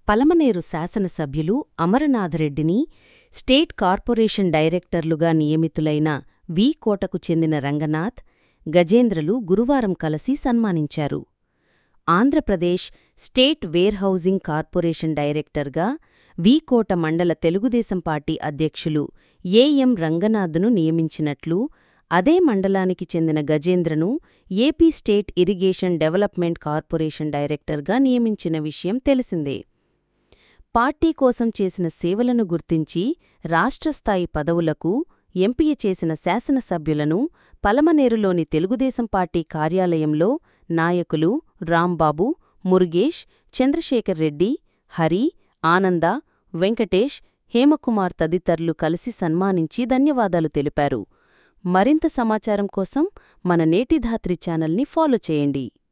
పలమనేరు శాసనసభ్యులు అమరనాథరెడ్డిని state corporation డైరెక్టర్లుగా నియమితులైన వి కోటకు చెందిన రంగనాథ్ గజేంద్రలు గురువారం కలసి సన్మానించారు ఆంధ్రప్రదేశ్ స్టేట్ వేర్హౌజింగ్ కార్పొరేషన్ డైరెక్టర్గా వి కోట మండల తెలుగుదేశం పార్టీ అధ్యక్షులు ఏఎం రంగనాథ్ను నియమించినట్లు అదే మండలానికి చెందిన గజేంద్రను AP state irrigation development corporation డైరెక్టర్గా నియమించిన విషయం తెలిసిందే పార్టీ కోసం చేసిన సేవలను గుర్తించి రాష్ట్రస్థాయి పదవులకు ఎంపిక చేసిన శాసనసభ్యులను పలమనేరులోని తెలుగుదేశం పార్టీ కార్యాలయంలో నాయకులు రాంబాబు మురుగేష్ చంద్రశేఖర్ రెడ్డి హరి ఆనంద వెంకటేష్ హేమకుమార్ తదితరులు కలిసి సన్మానించి ధన్యవాదాలు తెలిపారు మరింత సమాచారం కోసం మన నేటిధాత్రి ఛానల్ని ఫాలో చేయండి